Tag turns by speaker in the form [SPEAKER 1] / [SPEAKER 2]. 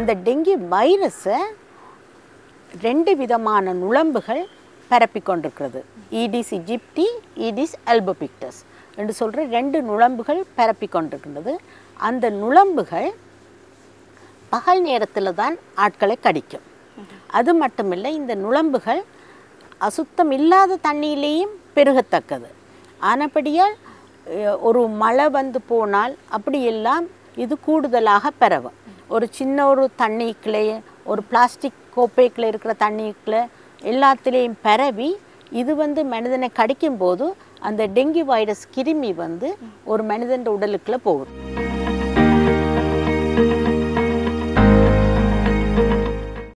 [SPEAKER 1] அந்த டெங்கி வைரஸை ரெண்டு விதமான நுளம்புகள் பரப்பி கொண்டிருக்கிறது ஈடிஸ் இஜிப்டி ஈடிஸ் அல்போபிக்டஸ் என்று சொல்கிற ரெண்டு நுளம்புகள் பரப்பி கொண்டிருக்கின்றது அந்த நுளம்புகள் பகல் நேரத்தில் தான் ஆட்களை கடிக்கும் அது மட்டுமில்லை இந்த நுளம்புகள் அசுத்தம் இல்லாத தண்ணியிலேயும் பெருகத்தக்கது ஆனபடியால் அஹ், ஒரு மழை வந்து போனால் அப்படியெல்லாம் இது கூடுதலாக பரவும் ஒரு சின்ன ஒரு தண்ணிக்குள்ளே ஒரு பிளாஸ்டிக் கோப்பைக்குள்ளே இருக்கிற தண்ணிக்குள்ளே எல்லாத்துலேயும் பரவி இது வந்து மனிதனை கடிக்கும் போது அந்த டெங்கி வைரஸ் கிருமி வந்து ஒரு மனிதன் உடலுக்குள்ளே போகும்